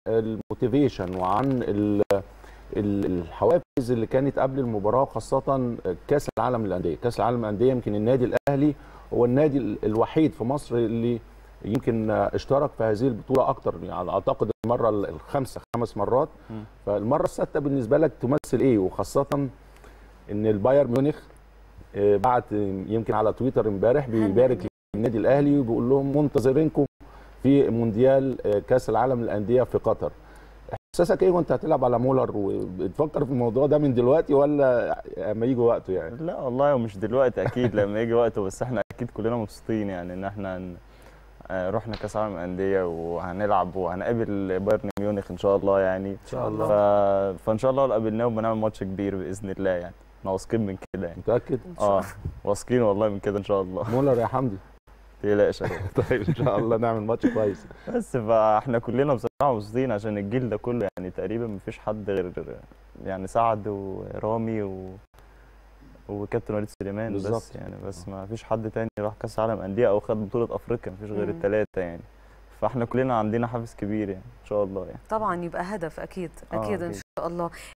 الموتيفيشن وعن ال- ال- الحوافز اللي كانت قبل المباراه خاصه كاس العالم للانديه كاس العالم للانديه يمكن النادي الاهلي هو النادي ال- الوحيد في مصر اللي يمكن اشترك في هذه البطوله اكتر يعني اعتقد المره ال- الخامسه خمس مرات مم. فالمره السادسه بالنسبه لك تمثل ايه وخاصه ان البايرن ميونخ آه، بعت يمكن على تويتر امبارح بيبارك للنادي الاهلي وبيقول لهم منتظرينكم في مونديال آه، كاس العالم للانديه في قطر احساسك ايه وانت هتلعب على مولر وبتفكر في الموضوع ده من دلوقتي ولا اما يجي وقته يعني لا والله ومش دلوقتي اكيد لما يجي وقته بس احنا اكيد كلنا مبسوطين يعني ان احنا ن- آه، رحنا كاس العالم للانديه وهنلعب وهنقابل بايرن ميونخ ان شاء الله يعني ان شاء ف... الله فان شاء الله لو قابلناهم بنعمل ماتش كبير باذن الله يعني احنا واثقين من كده يعني متاكد اه واثقين والله من كده ان شاء الله مولر يا حمدي تقلقش يا أخويا. طيب ان شاء الله نعمل ماتش كويس بس فاحنا كلنا بصراحه مبسوطين عشان الجيل ده كله يعني تقريبا مفيش حد غير يعني سعد ورامي و... وكابتن وليد سليمان بس بالظبط. يعني بس ما فيش حد تاني راح كاس عالم انديه او خد بطوله افريقيا مفيش غير مم. الثلاثه يعني فاحنا كلنا عندنا حافز كبير يعني ان شاء الله يعني طبعا يبقى هدف اكيد آه، اكيد ان أكيد. شاء الله